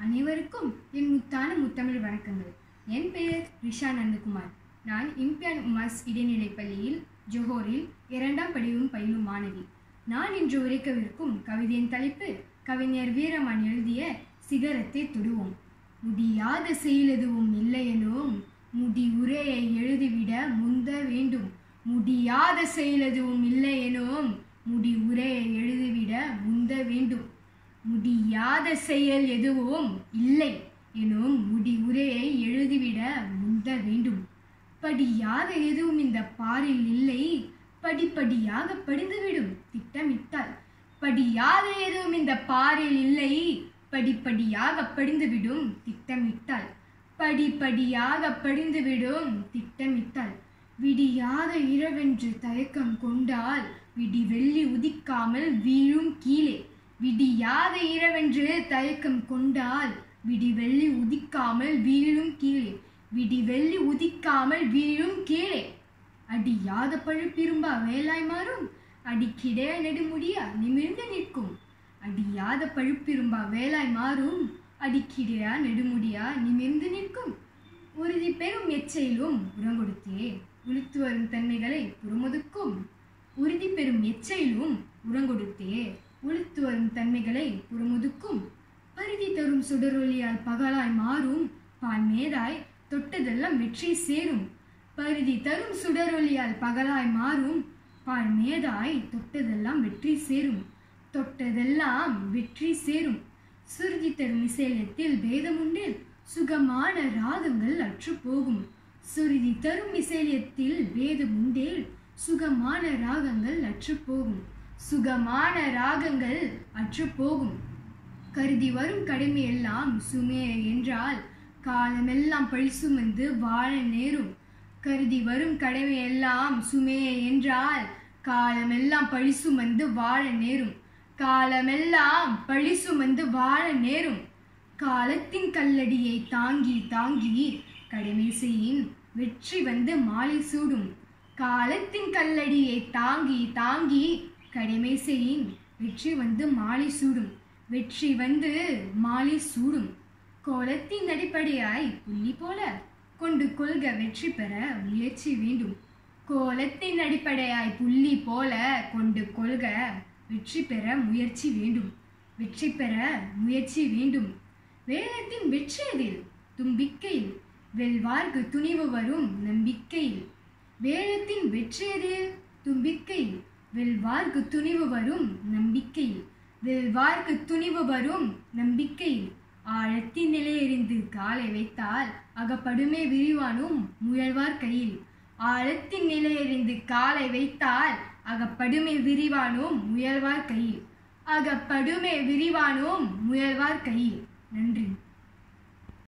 அனைவருக்கும் என் முத்தான முத்தமிழ் வணக்கங்கள் என் பெயர் ரிஷா நந்தகுமார் நான் இம்பியான் உமாஸ் இடைநிலைப் பள்ளியில் ஜொஹோரில் இரண்டாம் படிவும் பயிலும் மாணவி நான் இன்று உரைக்கவிருக்கும் கவிதையின் தலைப்பு கவிஞர் வீரமான் எழுதிய சிகரத்தை தொடுவோம் முடியாத செயல் எதுவும் இல்லையெனும் முடி உரையை எழுதிவிட முந்த வேண்டும் முடியாத செயல் எதுவும் இல்லையெனும் முடி உரையை எழுதிவிட முந்த வேண்டும் முடியாத செயல் எதுவும் இல்லை எனும் முடி உரையை எழுதிவிட முந்த வேண்டும் படியாத எதுவும் இந்த பாரில் இல்லை படிப்படியாக படிந்துவிடும் திட்டமிட்டால் படியாத எதுவும் இந்த பாரில் இல்லை படிப்படியாக படிந்துவிடும் திட்டமிட்டால் படிப்படியாக படிந்துவிடும் திட்டமிட்டால் விடியாத இரவென்று தயக்கம் கொண்டால் விடி வெள்ளி உதிக்காமல் வீழும் கீழே விடியாத இரவென்று தயக்கம் கொண்டால் விடி வெள்ளி உதிக்காமல் வீழும் கீழே விடி வெள்ளி உதிக்காமல் வீழும் கீழே அடியாத பழுப்பிரும்பா வேலாய் மாறும் அடிக்கிடே நெடுமுடியா நிமிர்ந்து நிற்கும் அடியாத பழுப்பிரும்பா வேலாய் மாறும் அடிக்கிடையா நெடுமுடியா நிமிர்ந்து நிற்கும் உறுதி பெறும் எச்சையிலும் உரங்கொடுத்தே உளுத்து வரும் தன்மைகளை புறமுதுக்கும் உறுதி பெறும் எச்சையிலும் உரங்கொடுத்தே உளுத்து வரும் தன்மைகளை புறமுதுக்கும் பருதி தரும் சுடரொளியால் பகலாய் மாறும் பால் மேதாய் தொட்டதெல்லாம் வெற்றி சேரும் பருதி தரும் சுடரொளியால் பகலாய் மாறும் பால் மேதாய் தொட்டதெல்லாம் வெற்றி சேரும் தொட்டதெல்லாம் வெற்றி சேரும் சுருதி தரும் இசையத்தில் பேதமுண்டில் சுகமான ராகங்கள் அற்று போகும் சுருதி தரும் இசையத்தில் வேதமுண்டேல் சுகமான ராகங்கள் அற்று போகும் சுகமான ராகங்கள் அற்று போகும் கருதி வரும் கடமையெல்லாம் சுமே என்றால் காலமெல்லாம் பழி சுமந்து வாழ நேரும் கருதி வரும் கடமையெல்லாம் சுமே என்றால் காலமெல்லாம் பழி சுமந்து வாழ நேரும் காலமெல்லாம் பழி சுமந்து வாழ நேரும் காலத்தின் கல்லடியை தாங்கி தாங்கி கடமை செய்யின் வெற்றி வந்து மாலை சூடும் காலத்தின் கல்லடியை தாங்கி தாங்கி கடமை செய்யின் வெற்றி வந்து மாலை சூடும் வெற்றி வந்து மாலை சூடும் கோலத்தின் அடிப்படையாய் புள்ளி போல கொண்டு கொள்க வெற்றி பெற முயற்சி வேண்டும் கோலத்தின் அடிப்படையாய் புள்ளி போல கொண்டு கொள்க வெற்றி பெற முயற்சி வேண்டும் வெற்றி பெற முயற்சி வேண்டும் வேதத்தின் வெற்றியதில் தும்பிக்கையில் வெல்வார்க்கு துணிவு வரும் நம்பிக்கையில் வேதத்தின் வெற்றியதில் தும்பிக்கையில் வெல்வார்க்கு துணிவு வரும் நம்பிக்கையில் வெல்வார்க்கு துணிவு வரும் நம்பிக்கையில் ஆழத்தின் நிலையறிந்து காலை வைத்தால் அகப்படுமே விரிவானும் முயல்வார் கையில் ஆழத்தின் நிலையறிந்து காலை வைத்தால் அகப்படுமே விரிவானும் முயல்வார் கையில் அகப்படுமே விரிவானும் முயல்வார் கையில் நன்றி